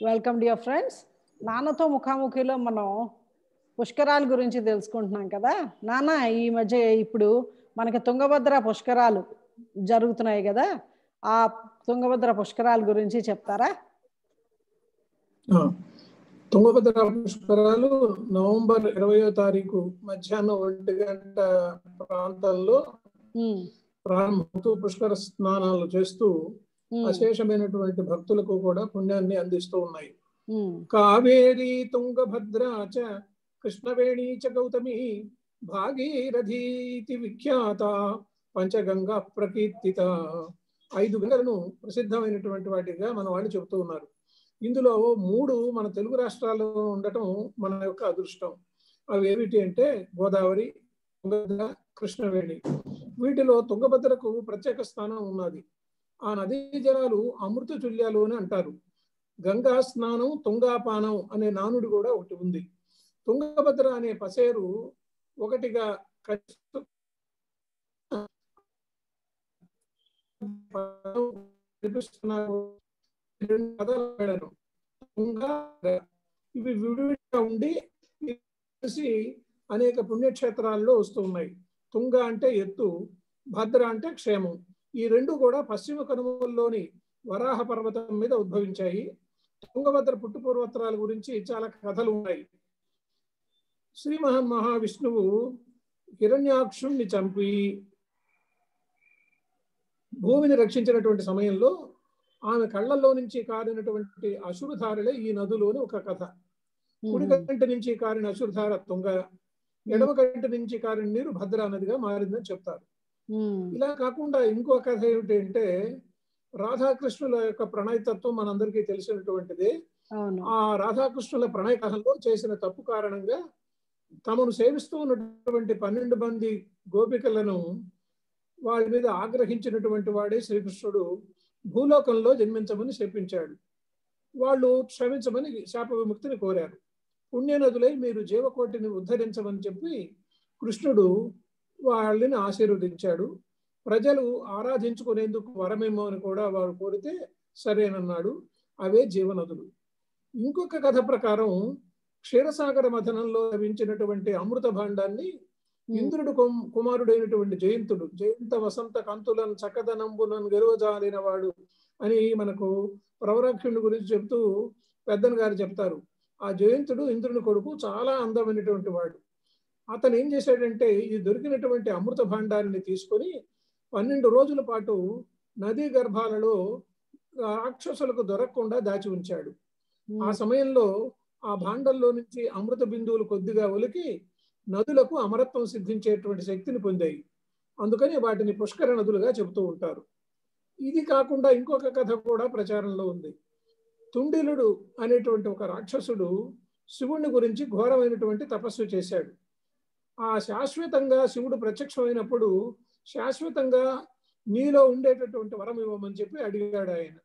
Welcome dear friends నాన్నతో ముఖాముఖిలో మనం పుష్కరాల గురించి తెలుసుకుంటున్నాం కదా నాన్న ఈ మధ్య ఇప్పుడు మనకి తుంగభద్ర పుష్కరాలు జరుగుతున్నాయి కదా ఆ తుంగభద్ర పుష్కరాల గురించి చెప్తారా ఆ, తుంగభద్ర పుష్కరాలు నవంబర్ ఇరవయో తారీఖు మధ్యాహ్నం ఒంటి గంట ప్రాంతాల్లో ఉమ్, ప్రారంభమవుతూ పుష్కర స్నానాలు చేస్తూ ఉమ్, అశేషమైనటువంటి భక్తులకు కూడా పుణ్యాన్ని అందిస్తూ ఉన్నాయి ఉమ్, కావేరీ తుంగభద్ర చ కృష్ణవేణి చ గౌతమి భాగీరథీతి విఖ్యాత పంచగంగా ప్రకీర్తిత ఐదు గంగలను ప్రసిద్ధమైనటువంటి వాటిగా మన వాళ్ళు చెబుతూ ఉన్నారు ఇందులో మూడు మన తెలుగు రాష్ట్రాల్లో ఉండటం మన యొక్క అదృష్టం అవి ఏమిటి అంటే గోదావరి తుంగభద్ర కృష్ణవేణి వీటిలో తుంగభద్రకు ప్రత్యేక స్థానం ఉన్నది ఆ నదీ జలాలు అమృత తుల్యాలు అని అంటారు గంగా స్నానం తుంగాపానం అనే నానుడి కూడా ఒకటి ఉంది తుంగభద్ర అనే పసేరు ఒకటిగా కలిసి కనిపిస్తున్నారు. రెండు పదాలు వాడారు. తుంగ ఇవి విడివిడిగా ఉండి కలిసి అనేక పుణ్యక్షేత్రాల్లో వస్తూ ఉన్నాయి తుంగ అంటే ఎత్తు భద్ర అంటే క్షేమం ఈ రెండు కూడా పశ్చిమ కనుమల్లోని వరాహ పర్వతం మీద ఉద్భవించాయి తుంగభద్ర పుట్టుపూర్వత్రాల గురించి చాలా కథలు ఉన్నాయి శ్రీ మహా మహావిష్ణువు హిరణ్యాక్షుణ్ణి చంపి భూమిని రక్షించినటువంటి సమయంలో ఆమె కళ్ళల్లో నుంచి కారినటువంటి అసురుధారలే ఈ నదులోని ఒక కథ కుడి కంటి నుంచి కారిన అసురుధార తుంగ ఎడమ కంటి నుంచి కారిన నీరు భద్రా నదిగా మారిందని చెప్తారు ఉమ్, ఇలా కాకుండా ఇంకో కథ ఏమిటి అంటే రాధాకృష్ణుల యొక్క ప్రణయతత్వం మనందరికీ తెలిసినటువంటిది అవును ఆ రాధాకృష్ణుల ప్రణయ కథలో చేసిన తప్పు కారణంగా తమను సేవిస్తూ ఉన్నటువంటి పన్నెండు మంది గోపికలను వాళ్ళ మీద ఆగ్రహించినటువంటి వాడే శ్రీకృష్ణుడు భూలోకంలో జన్మించమని శపించాడు వాళ్ళు క్షమించమని శాప విముక్తిని కోరారు పుణ్యనదులై మీరు జీవకోటిని ఉద్ధరించమని చెప్పి కృష్ణుడు వాళ్ళని ఆశీర్వదించాడు ప్రజలు ఆరాధించుకునేందుకు వరమేమో అని కూడా వారు కోరితే సరేనన్నాడు అవే జీవనదులు ఇంకొక కథ ప్రకారం క్షీరసాగర మథనంలో లభించినటువంటి అమృత భాండాన్ని ఇంద్రుడు కుమ్- కుమారుడైనటువంటి జయంతుడు జయంత వసంత కంతులను చక్కదనంబునను గెలువజాలిన వాడు అని మనకు ప్రవరాక్షుని గురించి చెప్తూ పెద్దన్ గారు చెప్తారు ఆ జయంతుడు ఇంద్రుని కొడుకు చాలా అందమైనటువంటి వాడు అతను ఏం చేశాడంటే ఈ దొరికినటువంటి అమృత భాండాన్ని తీసుకొని పన్నెండు రోజుల పాటు నదీ గర్భాలలో రాక్షసులకు దొరకకుండా దాచి ఉంచాడు ఆ సమయంలో ఆ భాండంలో నుంచి అమృత బిందువులు కొద్దిగా ఒలికి నదులకు అమరత్వం సిద్ధించేటువంటి శక్తిని పొందాయి అందుకని వాటిని పుష్కర నదులుగా చెబుతూ ఉంటారు ఇది కాకుండా ఇంకొక కథ కూడా ప్రచారంలో ఉంది తుండిలుడు అనేటువంటి ఒక రాక్షసుడు శివుణ్ణి గురించి ఘోరమైనటువంటి తపస్సు చేశాడు ఆ శాశ్వతంగా శివుడు ప్రత్యక్షమైనప్పుడు శాశ్వతంగా నీలో ఉండేటటువంటి వరం ఇవ్వమని చెప్పి అడిగాడు ఆయన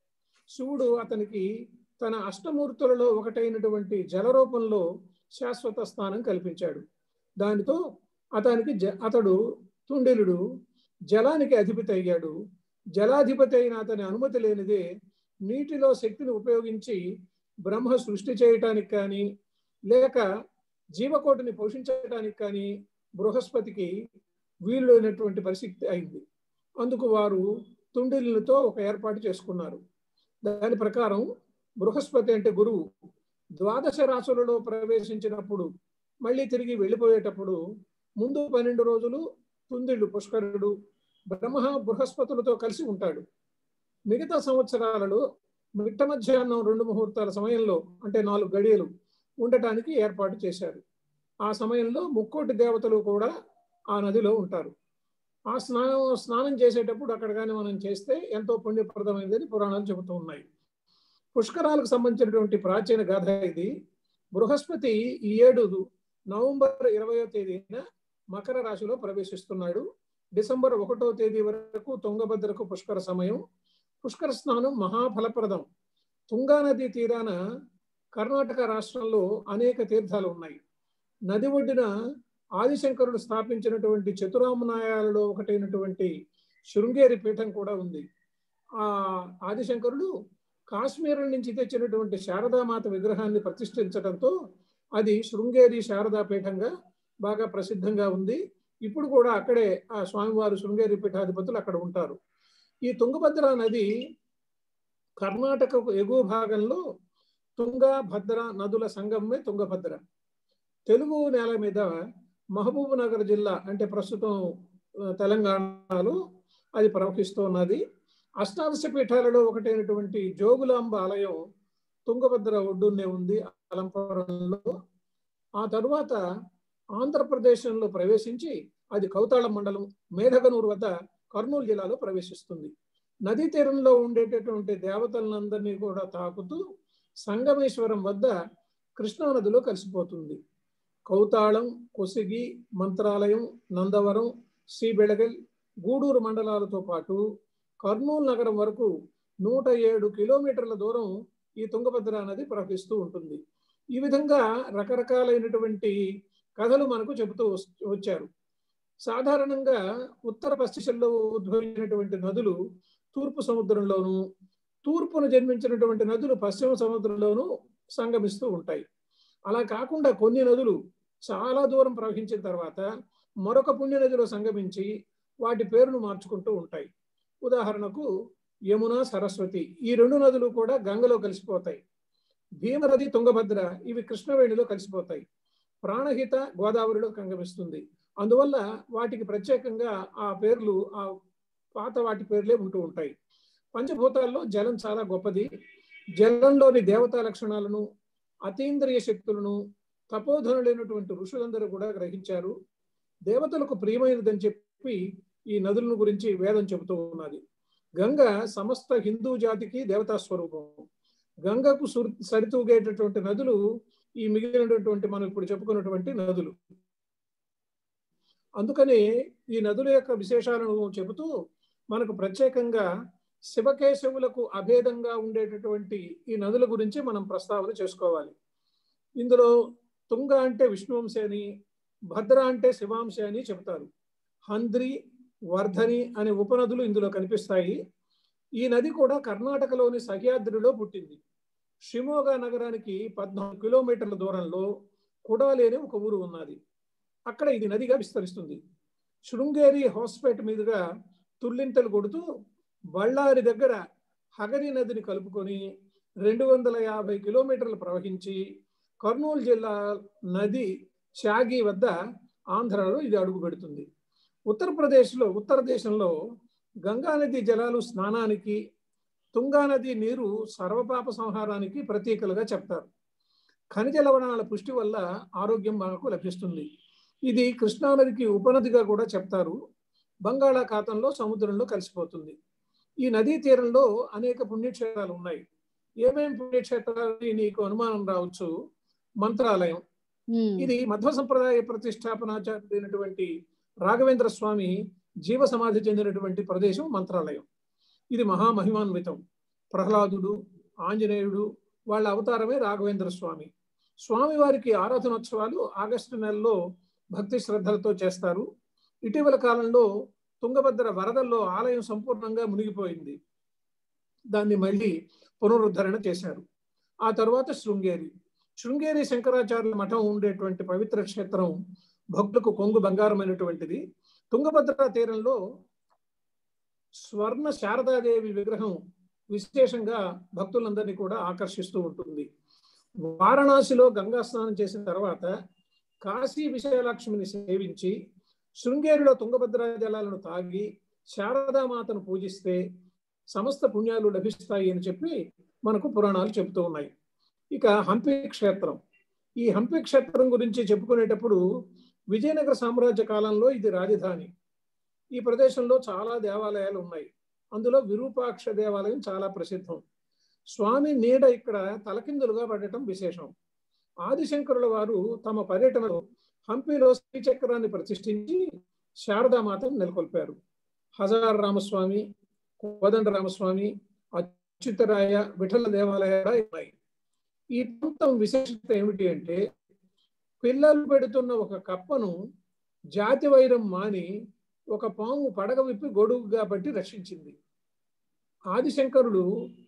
శివుడు అతనికి తన అష్టమూర్తులలో ఒకటైనటువంటి జలరూపంలో శాశ్వత స్థానం కల్పించాడు దానితో అతనికి జ అతడు తుండిలుడు జలానికి అధిపతి అయ్యాడు జలాధిపతి అయిన అతని అనుమతి లేనిదే నీటిలో శక్తిని ఉపయోగించి బ్రహ్మ సృష్టి చేయటానికి కానీ లేక జీవకోటిని పోషించడానికి కానీ బృహస్పతికి వీలునటువంటి పరిస్థితి అయింది అందుకు వారు తుండిలతో ఒక ఏర్పాటు చేసుకున్నారు దాని ప్రకారం బృహస్పతి అంటే గురువు ద్వాదశ రాశులలో ప్రవేశించినప్పుడు మళ్ళీ తిరిగి వెళ్ళిపోయేటప్పుడు ముందు పన్నెండు రోజులు తుందిళ్ళు పుష్కరుడు బ్రహ్మ బృహస్పతులతో కలిసి ఉంటాడు మిగతా సంవత్సరాలలో మిట్ట మధ్యాహ్నం రెండు ముహూర్తాల సమయంలో అంటే నాలుగు గడియలు ఉండటానికి ఏర్పాటు చేశారు ఆ సమయంలో ముక్కోటి దేవతలు కూడా ఆ నదిలో ఉంటారు ఆ స్నానం స్నానం చేసేటప్పుడు అక్కడ కానీ మనం చేస్తే ఎంతో పుణ్యప్రదమైనదని పురాణాలు చెబుతూ ఉన్నాయి పుష్కరాలకు సంబంధించినటువంటి ప్రాచీన గాథ ఇది బృహస్పతి ఈ ఏడు నవంబర్ ఇరవయో తేదీన మకర రాశిలో ప్రవేశిస్తున్నాడు డిసెంబర్ ఒకటో తేదీ వరకు తుంగభద్రకు పుష్కర సమయం పుష్కర స్నానం మహాఫలప్రదం తుంగా నది తీరాన కర్ణాటక రాష్ట్రంలో అనేక తీర్థాలు ఉన్నాయి నది ఒడ్డున ఆదిశంకరుడు స్థాపించినటువంటి చతురామనాయాలలో ఒకటైనటువంటి శృంగేరి పీఠం కూడా ఉంది ఆ ఆదిశంకరుడు కాశ్మీరం నుంచి తెచ్చినటువంటి శారదామాత విగ్రహాన్ని ప్రతిష్ఠించడంతో అది శృంగేరి శారదా పీఠంగా బాగా ప్రసిద్ధంగా ఉంది ఇప్పుడు కూడా అక్కడే ఆ స్వామివారు శృంగేరి పీఠాధిపతులు అక్కడ ఉంటారు ఈ తుంగభద్ర నది కర్ణాటకకు ఎగువ భాగంలో తుంగ భద్ర నదుల సంగమే తుంగభద్ర తెలుగు నేల మీద మహబూబ్ నగర్ జిల్లా అంటే ప్రస్తుతం తెలంగాణలో అది ప్రవహిస్తూ ఉన్నది అష్టాదశ పీఠాలలో ఒకటైనటువంటి జోగులాంబ ఆలయం తుంగభద్ర ఒడ్డునే ఉంది అలంపురంలో ఆ తరువాత ఆంధ్రప్రదేశ్లో ప్రవేశించి అది కౌతాళం మండలం మేధగనూరు వద్ద కర్నూలు జిల్లాలో ప్రవేశిస్తుంది నదీ తీరంలో ఉండేటటువంటి దేవతలందరినీ కూడా తాకుతూ సంగమేశ్వరం వద్ద కృష్ణానదిలో కలిసిపోతుంది కౌతాళం కొసిగి మంత్రాలయం నందవరం శ్రీబెళగల్ గూడూరు మండలాలతో పాటు కర్నూలు నగరం వరకు నూట ఏడు కిలోమీటర్ల దూరం ఈ తుంగభద్ర నది ప్రవహిస్తూ ఉంటుంది ఈ విధంగా రకరకాలైనటువంటి కథలు మనకు చెబుతూ వచ్చారు సాధారణంగా ఉత్తర పశ్చిమలో ఉద్భవించినటువంటి నదులు తూర్పు సముద్రంలోను తూర్పును జన్మించినటువంటి నదులు పశ్చిమ సముద్రంలోనూ సంగమిస్తూ ఉంటాయి అలా కాకుండా కొన్ని నదులు చాలా దూరం ప్రవహించిన తర్వాత మరొక పుణ్య నదిలో సంగమించి వాటి పేరును మార్చుకుంటూ ఉంటాయి ఉదాహరణకు యమున సరస్వతి ఈ రెండు నదులు కూడా గంగలో కలిసిపోతాయి భీమనది తుంగభద్ర ఇవి కృష్ణవేణిలో కలిసిపోతాయి ప్రాణహిత గోదావరిలో సంగమిస్తుంది అందువల్ల వాటికి ప్రత్యేకంగా ఆ పేర్లు ఆ పాత వాటి పేర్లే ఉంటూ ఉంటాయి పంచభూతాల్లో జలం చాలా గొప్పది జలంలోని దేవతా లక్షణాలను అతీంద్రియ శక్తులను తపోధనులైనటువంటి ఋషులందరూ కూడా గ్రహించారు దేవతలకు ప్రియమైనదని చెప్పి ఈ నదులను గురించి వేదం చెబుతూ ఉన్నది గంగ సమస్త హిందూ జాతికి దేవతా స్వరూపం గంగకు సరితూగేటటువంటి నదులు ఈ మిగిలినటువంటి మనం ఇప్పుడు చెప్పుకున్నటువంటి నదులు అందుకని ఈ నదుల యొక్క విశేషాలను చెబుతూ మనకు ప్రత్యేకంగా శివకేశవులకు అభేదంగా ఉండేటటువంటి ఈ నదుల గురించి మనం ప్రస్తావన చేసుకోవాలి ఇందులో తుంగ అంటే విష్ణువంశ అని భద్ర అంటే శివాంశ అని చెబుతారు హంద్రి వర్ధని అనే ఉపనదులు ఇందులో కనిపిస్తాయి ఈ నది కూడా కర్ణాటకలోని సహ్యాద్రిలో పుట్టింది షిమోగా నగరానికి పద్నాలుగు కిలోమీటర్ల దూరంలో కుడాలి అనే ఒక ఊరు ఉన్నది అక్కడ ఇది నదిగా విస్తరిస్తుంది శృంగేరి హాస్పేట్ మీదుగా తుల్లింతలు కొడుతూ బళ్ళారి దగ్గర హగరి నదిని కలుపుకొని రెండు వందల యాభై కిలోమీటర్లు ప్రవహించి కర్నూలు జిల్లా నది షాగి వద్ద ఆంధ్రలో ఇది అడుగు పెడుతుంది ఉత్తరప్రదేశ్లో ఉత్తర దేశంలో గంగానది జలాలు స్నానానికి తుంగానది నీరు సర్వపాప సంహారానికి ప్రతీకలుగా చెప్తారు ఖనిజ లవణాల పుష్టి వల్ల ఆరోగ్యం మనకు లభిస్తుంది ఇది కృష్ణానదికి ఉపనదిగా కూడా చెప్తారు బంగాళాఖాతంలో సముద్రంలో కలిసిపోతుంది ఈ నదీ తీరంలో అనేక పుణ్యక్షేత్రాలు ఉన్నాయి ఏమేమి పుణ్యక్షేత్రాలు నీకు అనుమానం రావచ్చు మంత్రాలయం ఇది మధ్వ సంప్రదాయ ప్రతిష్టాపనాచార్యుడైనటువంటి రాఘవేంద్ర స్వామి జీవ సమాధి చెందినటువంటి ప్రదేశం మంత్రాలయం ఇది మహామహిమాన్వితం ప్రహ్లాదుడు ఆంజనేయుడు వాళ్ళ అవతారమే రాఘవేంద్ర స్వామి స్వామి వారికి ఆరాధనోత్సవాలు ఆగస్టు నెలలో భక్తి శ్రద్ధలతో చేస్తారు ఇటీవల కాలంలో తుంగభద్ర వరదల్లో ఆలయం సంపూర్ణంగా మునిగిపోయింది దాన్ని మళ్ళీ పునరుద్ధరణ చేశారు ఆ తర్వాత శృంగేరి శృంగేరి శంకరాచార్యుల మఠం ఉండేటువంటి పవిత్ర క్షేత్రం భక్తులకు కొంగు బంగారమైనటువంటిది తుంగభద్ర తీరంలో స్వర్ణ శారదాదేవి విగ్రహం విశేషంగా భక్తులందరినీ కూడా ఆకర్షిస్తూ ఉంటుంది వారణాసిలో గంగా స్నానం చేసిన తర్వాత కాశీ విశాలక్ష్మిని సేవించి శృంగేరిలో తుంగభద్ర జలాలను తాగి శారదామాతను పూజిస్తే సమస్త పుణ్యాలు లభిస్తాయి అని చెప్పి మనకు పురాణాలు చెబుతూ ఉన్నాయి ఇక హంపి క్షేత్రం ఈ హంపి క్షేత్రం గురించి చెప్పుకునేటప్పుడు విజయనగర సామ్రాజ్య కాలంలో ఇది రాజధాని ఈ ప్రదేశంలో చాలా దేవాలయాలు ఉన్నాయి అందులో విరూపాక్ష దేవాలయం చాలా ప్రసిద్ధం స్వామి నీడ ఇక్కడ తలకిందులుగా పడటం విశేషం ఆదిశంకరుల వారు తమ పర్యటనలో హంపిలో శ్రీచక్రాన్ని ప్రతిష్ఠించి శారదామాతను నెలకొల్పారు హజార్ రామస్వామి కోదండ రామస్వామి అచ్యుతరాయ విఠల దేవాలయాలు ఉన్నాయి ఈ ప్రాంతం విశేషత ఏమిటి అంటే పిల్లలు పెడుతున్న ఒక కప్పను జాతి వైరం మాని ఒక పాము పడగ విప్పి గొడుగుగా బట్టి రక్షించింది ఆదిశంకరుడు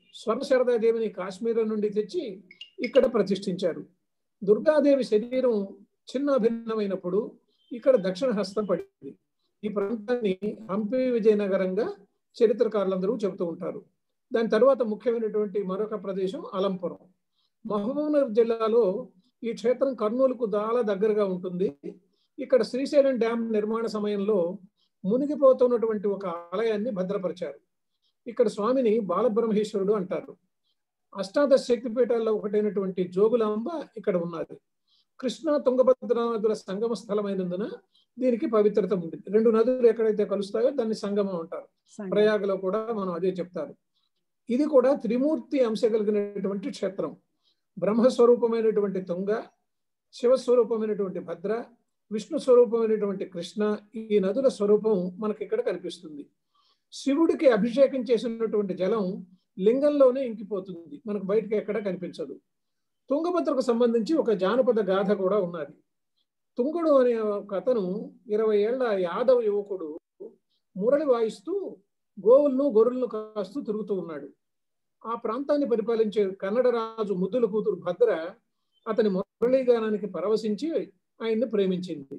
స్వర్ణశారదాదేవిని కాశ్మీరం నుండి తెచ్చి ఇక్కడ ప్రతిష్ఠించారు దుర్గాదేవి శరీరం చిన్న భిన్నమైనప్పుడు ఇక్కడ దక్షిణ హస్తం పడింది ఈ ప్రాంతాన్ని హంపి విజయనగరంగా చరిత్రకారులందరూ చెబుతూ ఉంటారు దాని తర్వాత ముఖ్యమైనటువంటి మరొక ప్రదేశం అలంపురం మహబూబ్నగర్ జిల్లాలో ఈ క్షేత్రం కర్నూలుకు చాలా దగ్గరగా ఉంటుంది ఇక్కడ శ్రీశైలం డ్యాం నిర్మాణ సమయంలో మునిగిపోతున్నటువంటి ఒక ఆలయాన్ని భద్రపరిచారు ఇక్కడ స్వామిని బాలబ్రహ్మేశ్వరుడు అంటారు అష్టాదశ శక్తిపీఠాల్లో ఒకటైనటువంటి జోగులాంబ ఇక్కడ ఉన్నది కృష్ణా తుంగభద్ర నదుల సంగమ స్థలమైనందున దీనికి పవిత్రత ఉంది రెండు నదులు ఎక్కడైతే కలుస్తాయో దాన్ని సంగమం అంటారు సంగమం. ప్రయాగలో కూడా మనం అదే చెప్తారు ఇది కూడా త్రిమూర్తి అంశ కలిగినటువంటి క్షేత్రం బ్రహ్మస్వరూపమైనటువంటి తుంగ శివస్వరూపమైనటువంటి భద్ర విష్ణు స్వరూపమైనటువంటి కృష్ణ ఈ నదుల స్వరూపం మనకి ఇక్కడ కనిపిస్తుంది శివుడికి అభిషేకం చేసినటువంటి జలం లింగంలోనే ఇంకిపోతుంది మనకు బయటకి ఎక్కడ కనిపించదు తుంగభద్రకు సంబంధించి ఒక జానపద గాథ కూడా ఉన్నది తుంగుడు అనే ఒక అతను ఇరవై ఏళ్ల యాదవ యువకుడు మురళి వాయిస్తూ గోవులను గొర్రెలను కాస్తూ తిరుగుతూ ఉన్నాడు ఆ ప్రాంతాన్ని పరిపాలించే కన్నడ రాజు ముద్దుల కూతురు భద్ర అతని మురళీగానానికి పరవశించి ఆయన్ని ప్రేమించింది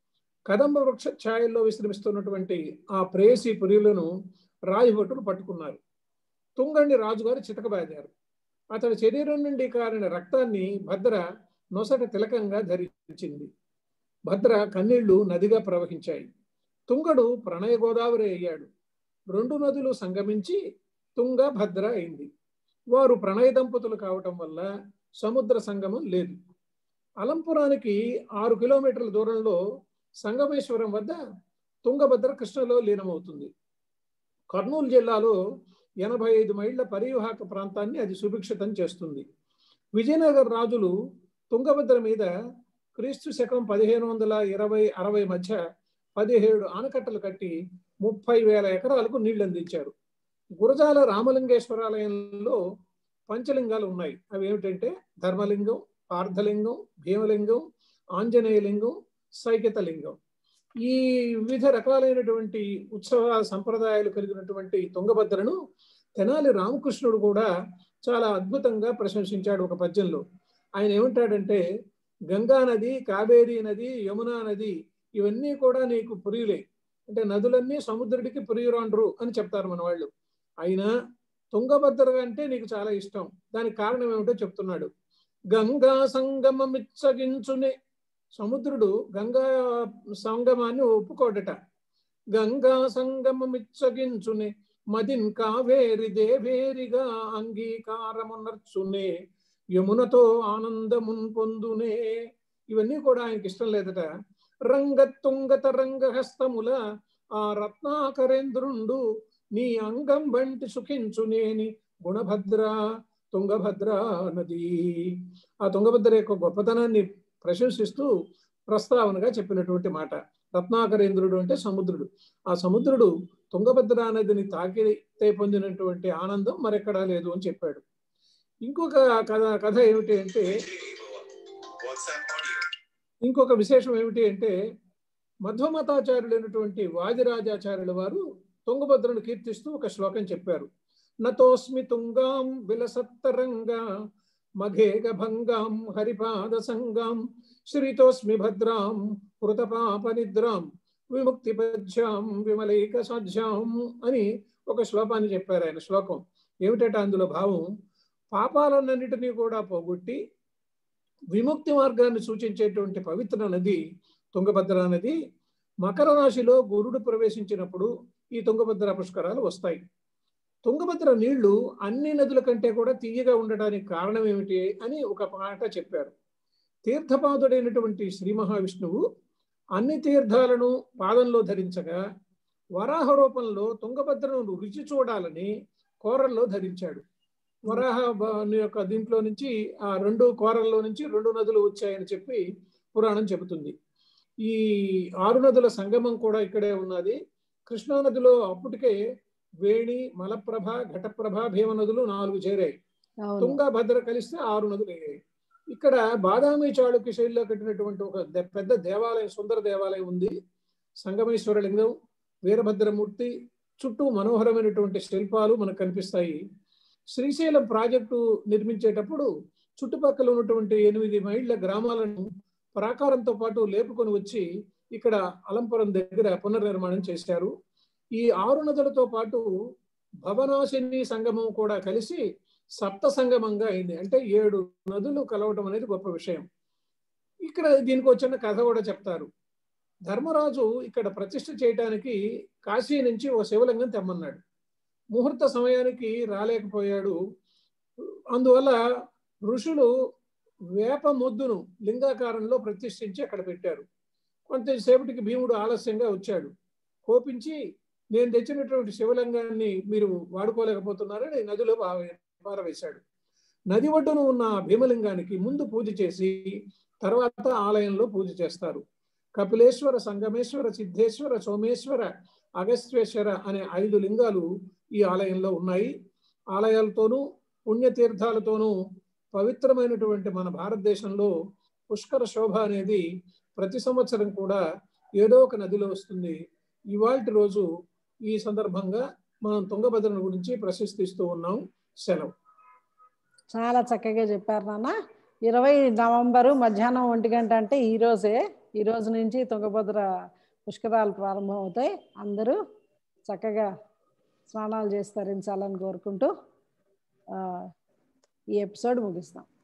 కదంబ వృక్ష ఛాయల్లో విశ్రమిస్తున్నటువంటి ఆ ప్రేయసి పురిలను రాజభటులు పట్టుకున్నారు తుంగండి రాజుగారు చితకబాదారు అతడి శరీరం నుండి కారిన రక్తాన్ని భద్ర నొసట తిలకంగా ధరించింది భద్ర కన్నీళ్లు నదిగా ప్రవహించాయి తుంగడు ప్రణయ గోదావరి అయ్యాడు రెండు నదులు సంగమించి తుంగ భద్ర అయింది వారు ప్రణయ దంపతులు కావటం వల్ల సముద్ర సంగమం లేదు అలంపురానికి ఆరు కిలోమీటర్ల దూరంలో సంగమేశ్వరం వద్ద తుంగభద్ర కృష్ణలో లీనమవుతుంది కర్నూలు జిల్లాలో ఎనభై ఐదు మైళ్ళ పరివాహక ప్రాంతాన్ని అది సుభిక్షితం చేస్తుంది విజయనగర రాజులు తుంగభద్ర మీద క్రీస్తు శకం పదిహేను వందల ఇరవై అరవై మధ్య పదిహేడు ఆనకట్టలు కట్టి ముప్పై వేల ఎకరాలకు నీళ్లు అందించారు గురజాల రామలింగేశ్వరాలయంలో పంచలింగాలు ఉన్నాయి అవి ఏమిటంటే ధర్మలింగం పార్థలింగం భీమలింగం ఆంజనేయలింగం సైకితలింగం ఈ వివిధ రకాలైనటువంటి ఉత్సవ సంప్రదాయాలు కలిగినటువంటి తుంగభద్రను తెనాలి రామకృష్ణుడు కూడా చాలా అద్భుతంగా ప్రశంసించాడు ఒక పద్యంలో ఆయన ఏమంటాడంటే గంగా నది కావేరీ నది యమునా నది ఇవన్నీ కూడా నీకు పురియులే అంటే నదులన్నీ సముద్రుడికి పురియురాండ్రు అని చెప్తారు మన వాళ్ళు అయినా తుంగభద్ర అంటే నీకు చాలా ఇష్టం దానికి కారణం ఏమిటో చెప్తున్నాడు గంగా సంగమమిచ్చగించునే సముద్రుడు గంగా సంగమాన్ని ఒప్పుకోడట గంగా సంగమమిచ్చగించునే మదిన్ కావేరి దేవేరిగా అంగీకారమునర్చునే యమునతో ఆనందమున్ పొందునే ఇవన్నీ కూడా ఆయనకి ఇష్టం లేదట రంగతుంగత రంగహస్తముల ఆ రత్నాకరేంద్రుండు నీ అంగం వంటి సుఖించునేని గుణభద్ర తుంగభద్ర నది ఆ తుంగభద్ర యొక్క గొప్పతనాన్ని ప్రశంసిస్తూ ప్రస్తావనగా చెప్పినటువంటి మాట రత్నాకరేంద్రుడు అంటే సముద్రుడు ఆ సముద్రుడు తుంగభద్ర నదిని తాకితే పొందినటువంటి ఆనందం మరెక్కడా లేదు అని చెప్పాడు ఇంకొక కథ కథ ఏమిటి అంటే ఇంకొక విశేషం ఏమిటి అంటే మధ్వమతాచార్యులైనటువంటి వాదిరాజాచార్యుల వారు తుంగభద్రను కీర్తిస్తూ ఒక శ్లోకం చెప్పారు నతోస్మి తుంగాం విలసత్తరంగా మఘేగ భంగాం హరిపాద సంగాం శ్రీతోస్మి భద్రాం కృతపాప నిద్రాం విముక్తి పద్యాం విమలైక సాధ్యాం అని ఒక శ్లోకాన్ని చెప్పారు ఆయన శ్లోకం ఏమిటంటే అందులో భావం పాపాలన్నింటినీ కూడా పోగొట్టి విముక్తి మార్గాన్ని సూచించేటువంటి పవిత్ర నది తుంగభద్ర నది మకర రాశిలో గురుడు ప్రవేశించినప్పుడు ఈ తుంగభద్ర పుష్కరాలు వస్తాయి తుంగభద్ర నీళ్లు అన్ని నదుల కంటే కూడా తీయగా ఉండడానికి కారణం ఏమిటి అని ఒక మాట చెప్పారు తీర్థపాదుడైనటువంటి శ్రీ మహావిష్ణువు అన్ని తీర్థాలను పాదంలో ధరించగా వరాహ రూపంలో తుంగభద్రను రుచి చూడాలని కోరల్లో ధరించాడు వరాహ బ- యొక్క దీంట్లో నుంచి ఆ రెండు కోరల్లో నుంచి రెండు నదులు వచ్చాయని చెప్పి పురాణం చెబుతుంది ఈ ఆరు నదుల సంగమం కూడా ఇక్కడే ఉన్నది కృష్ణా నదిలో అప్పటికే వేణి మలప్రభ ఘటప్రభ భీమ నదులు నాలుగు చేరాయి అవును తుంగ భద్ర కలిస్తే ఆరు నదులు అయ్యాయి ఇక్కడ బాదామి చాళుక్య శైలిలో కట్టినటువంటి ఒక ద- పెద్ద దేవాలయం సుందర దేవాలయం ఉంది సంగమేశ్వర లింగం వీరభద్రమూర్తి చుట్టూ మనోహరమైనటువంటి శిల్పాలు మనకు కనిపిస్తాయి శ్రీశైలం ప్రాజెక్టు నిర్మించేటప్పుడు చుట్టుపక్కల ఉన్నటువంటి ఎనిమిది మైళ్ళ గ్రామాలను ప్రాకారంతో పాటు లేపుకొని వచ్చి ఇక్కడ అలంపురం దగ్గర పునర్నిర్మాణం చేశారు ఈ ఆరు నదులతో పాటు భవనాశిని సంగమం కూడా కలిసి సప్త సంగమంగా అయింది అంటే ఏడు నదులు కలవటం అనేది గొప్ప విషయం ఇక్కడ దీనికి వచ్చిన కథ కూడా చెప్తారు ధర్మరాజు ఇక్కడ ప్రతిష్ఠ చేయటానికి కాశీ నుంచి ఓ శివలింగం తెమ్మన్నాడు ముహూర్త సమయానికి రాలేకపోయాడు అందువల్ల ఋషులు వేప మొద్దును లింగాకారంలో ప్రతిష్ఠించి అక్కడ పెట్టారు కొంతసేపటికి భీముడు ఆలస్యంగా వచ్చాడు కోపించి నేను తెచ్చినటువంటి శివలింగాన్ని మీరు వాడుకోలేకపోతున్నారని నదిలో పారవేశాడు నది ఒడ్డున ఉన్న భీమలింగానికి ముందు పూజ చేసి తర్వాత ఆలయంలో పూజ చేస్తారు కపిలేశ్వర సంగమేశ్వర సిద్ధేశ్వర సోమేశ్వర అగస్త్యేశ్వర అనే ఐదు లింగాలు ఈ ఆలయంలో ఉన్నాయి ఆలయాలతోనూ పుణ్యతీర్థాలతోనూ పవిత్రమైనటువంటి మన భారతదేశంలో పుష్కర శోభ అనేది ప్రతి సంవత్సరం కూడా ఏదో ఒక నదిలో వస్తుంది ఇవాల్టి రోజు ఈ సందర్భంగా మనం తుంగభద్రను గురించి ప్రశస్తిస్తూ ఉన్నాం సెలవు చాలా చక్కగా చెప్పారు నాన్న ఇరవై నవంబరు మధ్యాహ్నం ఒంటి గంట అంటే ఈ రోజే ఈ రోజు నుంచి తుంగభద్ర పుష్కరాలు ప్రారంభం అవుతాయి అందరూ చక్కగా స్నానాలు చేసి తరించాలని కోరుకుంటూ ఆ, ఈ ఎపిసోడ్ ముగిస్తాం